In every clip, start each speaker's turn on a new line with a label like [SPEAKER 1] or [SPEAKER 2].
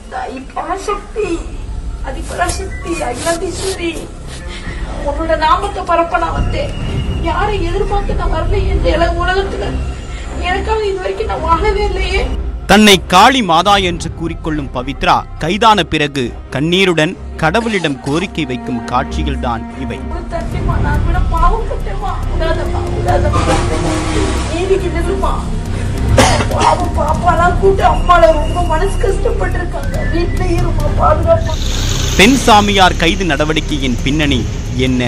[SPEAKER 1] தாய் பராசக்தி அதிபராசக்தி அகிலாதீஸ்வரி உன்னோட நாமத்தை பரப்ப நான் வந்தேன் யாரை எதிர்பார்த்து நான் வரல இந்த இல உலகத்துல எனக்காக இது வரைக்கும் நான் வாழவே இல்லையே
[SPEAKER 2] தன்னை காளி மாதா என்று கூறிக்கொள்ளும் பவித்ரா கைதான பிறகு கண்ணீருடன் கடவுளிடம் கோரிக்கை வைக்கும் காட்சிகள்தான் இவை
[SPEAKER 1] ஒரு தட்டிமா நான் கூட பாவம் பட்டேமா விடாதம்மா விடாதம்மா நீதிக்கு நில்லுமா பாவம் பாப்பாலாம் கூட்டு அம்மால ரொம்ப மனசு கஷ்டப்பட்டு இருக்காங்க வீட்டுல இருமா பாதுகாப்பா
[SPEAKER 2] பெண் சாமியார் கைது நடவடிக்கையின் பின்னணி என்ன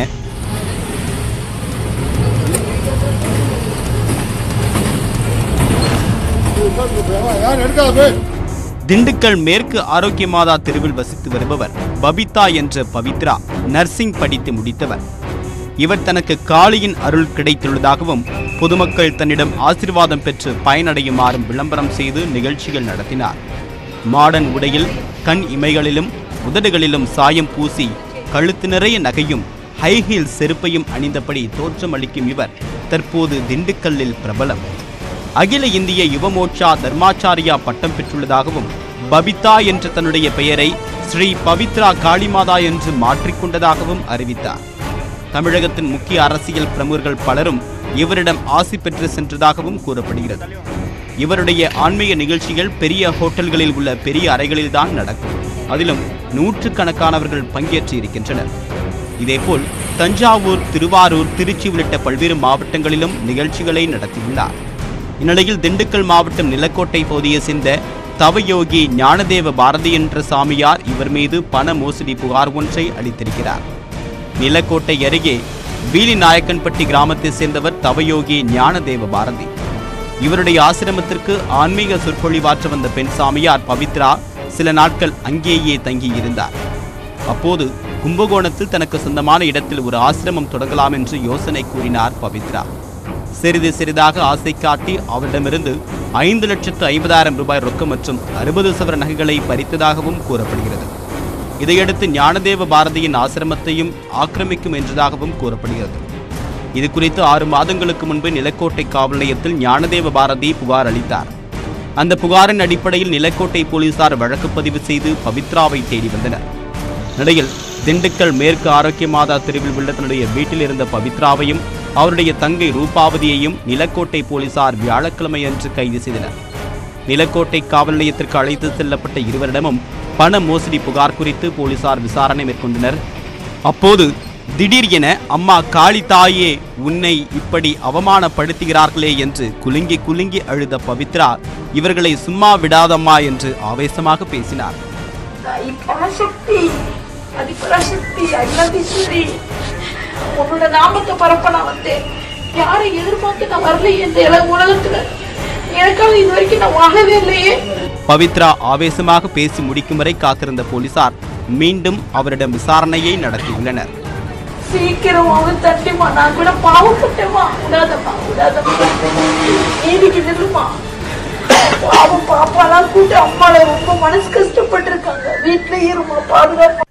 [SPEAKER 3] யார் எடுக்காது
[SPEAKER 2] திண்டுக்கல் மேற்கு ஆரோக்கிய மாதா தெருவில் வசித்து வருபவர் பபிதா என்ற பவித்ரா நர்சிங் படித்து முடித்தவர் இவர் தனக்கு காளியின் அருள் கிடைத்துள்ளதாகவும் பொதுமக்கள் தன்னிடம் ஆசீர்வாதம் பெற்று பயனடையுமாறும் விளம்பரம் செய்து நிகழ்ச்சிகள் நடத்தினார் மாடர்ன் உடையில் கண் இமைகளிலும் உதடுகளிலும் சாயம் பூசி கழுத்து நிறைய நகையும் ஹை ஹீல் செருப்பையும் அணிந்தபடி தோற்றமளிக்கும் இவர் தற்போது திண்டுக்கல்லில் பிரபலம் அகில இந்திய யுவமோர்ச்சா தர்மாச்சாரியா பட்டம் பெற்றுள்ளதாகவும் பபிதா என்ற தன்னுடைய பெயரை ஸ்ரீ பவித்ரா காளிமாதா என்று மாற்றிக்கொண்டதாகவும் அறிவித்தார் தமிழகத்தின் முக்கிய அரசியல் பிரமுகர்கள் பலரும் இவரிடம் ஆசி பெற்று சென்றதாகவும் கூறப்படுகிறது இவருடைய ஆன்மீக நிகழ்ச்சிகள் பெரிய ஹோட்டல்களில் உள்ள பெரிய அறைகளில்தான் நடக்கும் அதிலும் நூற்றுக்கணக்கானவர்கள் பங்கேற்று இருக்கின்றனர் இதேபோல் தஞ்சாவூர் திருவாரூர் திருச்சி உள்ளிட்ட பல்வேறு மாவட்டங்களிலும் நிகழ்ச்சிகளை நடத்தியுள்ளார் இந்நிலையில் திண்டுக்கல் மாவட்டம் நிலக்கோட்டை பகுதியை சேர்ந்த தவயோகி ஞானதேவ பாரதி என்ற சாமியார் இவர் மீது பண மோசடி புகார் ஒன்றை அளித்திருக்கிறார் நிலக்கோட்டை அருகே வீலி நாயக்கன்பட்டி கிராமத்தைச் சேர்ந்தவர் தவயோகி ஞானதேவ பாரதி இவருடைய ஆசிரமத்திற்கு ஆன்மீக சொற்பொழிவாற்ற வந்த பெண் சாமியார் பவித்ரா சில நாட்கள் அங்கேயே தங்கியிருந்தார் அப்போது கும்பகோணத்தில் தனக்கு சொந்தமான இடத்தில் ஒரு ஆசிரமம் தொடங்கலாம் என்று யோசனை கூறினார் பவித்ரா சிறிது சிறிதாக ஆசை காட்டி அவரிடமிருந்து ஐந்து லட்சத்து ஐம்பதாயிரம் ரூபாய் ரொக்கம் மற்றும் அறுபது சவர நகைகளை பறித்ததாகவும் கூறப்படுகிறது இதையடுத்து ஞானதேவ பாரதியின் ஆசிரமத்தையும் ஆக்கிரமிக்கும் என்றதாகவும் கூறப்படுகிறது இது குறித்து ஆறு மாதங்களுக்கு முன்பு நிலக்கோட்டை காவல் நிலையத்தில் ஞானதேவ பாரதி புகார் அளித்தார் அந்த புகாரின் அடிப்படையில் நிலக்கோட்டை போலீசார் வழக்கு பதிவு செய்து பவித்ராவை தேடி வந்தனர் நிலையில் திண்டுக்கல் மேற்கு ஆரோக்கிய மாதா தெருவில் உள்ள தன்னுடைய வீட்டில் இருந்த பவித்ராவையும் அவருடைய தங்கை ரூபாவதியையும் நிலக்கோட்டை போலீசார் வியாழக்கிழமை அன்று கைது செய்தனர் நிலக்கோட்டை காவல் நிலையத்திற்கு அழைத்து செல்லப்பட்ட இருவரிடமும் பண மோசடி புகார் குறித்து போலீசார் விசாரணை மேற்கொண்டனர் அப்போது திடீர் என அம்மா காளி தாயே உன்னை இப்படி அவமானப்படுத்துகிறார்களே என்று குலுங்கி குலுங்கி அழுத பவித்ரா இவர்களை சும்மா விடாதம்மா என்று ஆவேசமாக பேசினார்
[SPEAKER 1] தாய் பராசக்தி அதிபராசக்தி அகிலாதீஸ்வரி உன்னோட நாமத்தை பரப்ப நான் வந்தேன் யாரை எதிர்பார்த்து நான் வரல இந்த இல உலகத்துல எனக்காக இது வரைக்கும் நான் வாழவே இல்லையே
[SPEAKER 2] பவித்ரா ஆவேசமாக பேசி முடிக்கும் வரை காத்திருந்த போலீசார் மீண்டும் அவரிடம் விசாரணையை நடத்தியுள்ளனர்
[SPEAKER 1] சீக்கிரம் அவன் தட்டிமா நான் கூட பாவப்பட்டேமா விடாதம்மா விடாதம்மா நீதிக்கு நில்லுமா பாவம் பாப்பாலாம் கூட்டு அம்மால ரொம்ப மனசு கஷ்டப்பட்டு இருக்காங்க வீட்டுல இருமா பாதுகாப்பா